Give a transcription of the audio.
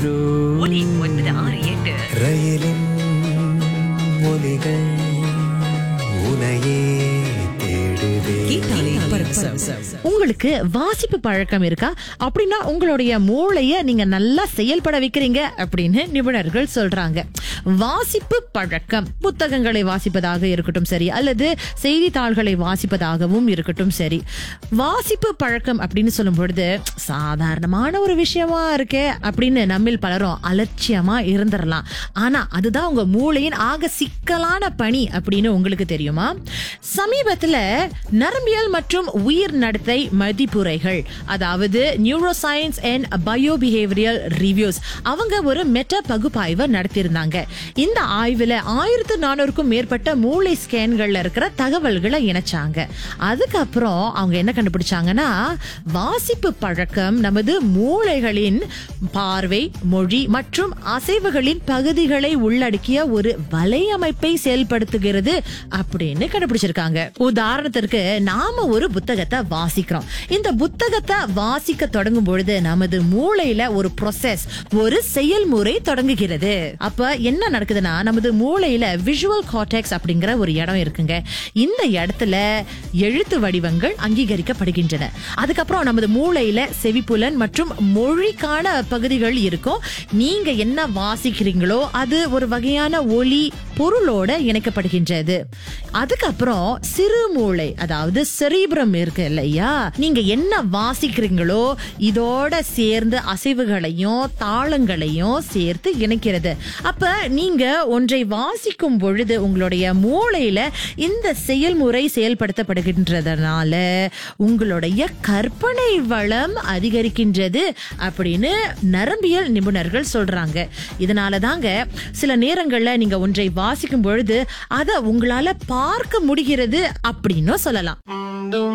ஒலி ஒன்பது ஆறு எட்டு ரயிலின் ஒலிகள் உனையே தேடுதே கீதாலே பரவசம் உங்களுக்கு வாசிப்பு பழக்கம் இருக்கா அப்படின்னா உங்களுடைய மூளைய நீங்க நல்லா செயல்பட வைக்கிறீங்க அப்படின்னு நிபுணர்கள் சொல்றாங்க வாசிப்பு பழக்கம் புத்தகங்களை வாசிப்பதாக இருக்கட்டும் சரி அல்லது செய்தித்தாள்களை வாசிப்பதாகவும் இருக்கட்டும் சரி வாசிப்பு பழக்கம் அப்படின்னு சொல்லும் பொழுது சாதாரணமான ஒரு விஷயமா இருக்கே அப்படின்னு நம்மில் பலரும் அலட்சியமா இருந்துடலாம் ஆனா அதுதான் உங்க மூளையின் ஆக சிக்கலான பணி அப்படின்னு உங்களுக்கு தெரியுமா சமீபத்துல நரம்பியல் மற்றும் உயிர் நடத்தை மதிப்புரைகள் அதாவது neuroscience and biobehavioral reviews அவங்க ஒரு மெட்டா பகுப்பாய்வை நடத்தியிருந்தாங்க இந்த ஆய்வுல ஆயிரத்து நானூறுக்கும் மேற்பட்ட மூளை ஸ்கேன்கள்ல இருக்கிற தகவல்களை இணைச்சாங்க அதுக்கப்புறம் அவங்க என்ன கண்டுபிடிச்சாங்கன்னா வாசிப்பு பழக்கம் நமது மூளைகளின் பார்வை மொழி மற்றும் அசைவுகளின் பகுதிகளை உள்ளடக்கிய ஒரு வலையமைப்பை செயல்படுத்துகிறது அப்படின்னு கண்டுபிடிச்சிருக்காங்க உதாரணத்திற்கு நாம ஒரு புத்தகத்தை வாசிக்கிறோம் இந்த புத்தகத்தை வாசிக்க தொடங்கும் பொழுது நமது மூளையில ஒரு ப்ரொசஸ் ஒரு செயல்முறை தொடங்குகிறது அப்ப என்ன நடக்குதுன்னா நமது மூளையில விஷுவல் கார்டெக்ஸ் அப்படிங்கிற ஒரு இடம் இருக்குங்க இந்த இடத்துல எழுத்து வடிவங்கள் அங்கீகரிக்கப்படுகின்றன அதுக்கப்புறம் நமது மூளையில செவிப்புலன் மற்றும் மொழிக்கான பகுதிகள் இருக்கும் நீங்க என்ன வாசிக்கிறீங்களோ அது ஒரு வகையான ஒலி பொருளோட இணைக்கப்படுகின்றது அதுக்கப்புறம் சிறு மூளை அதாவது செரிபிரம் இருக்கு இல்லையா நீங்க என்ன வாசிக்கிறீங்களோ இதோட சேர்ந்து அசைவுகளையும் தாளங்களையும் சேர்த்து இணைக்கிறது அப்ப நீங்க ஒன்றை வாசிக்கும் பொழுது உங்களுடைய மூளையில இந்த செயல்முறை செயல்படுத்தப்படுகின்றதுனால உங்களுடைய கற்பனை வளம் அதிகரிக்கின்றது அப்படின்னு நரம்பியல் நிபுணர்கள் சொல்றாங்க இதனால தாங்க சில நேரங்கள்ல நீங்க ஒன்றை வாசிக்கும் பொழுது அதை உங்களால பார்க்க முடிகிறது அப்படின்னு சொல்லலாம்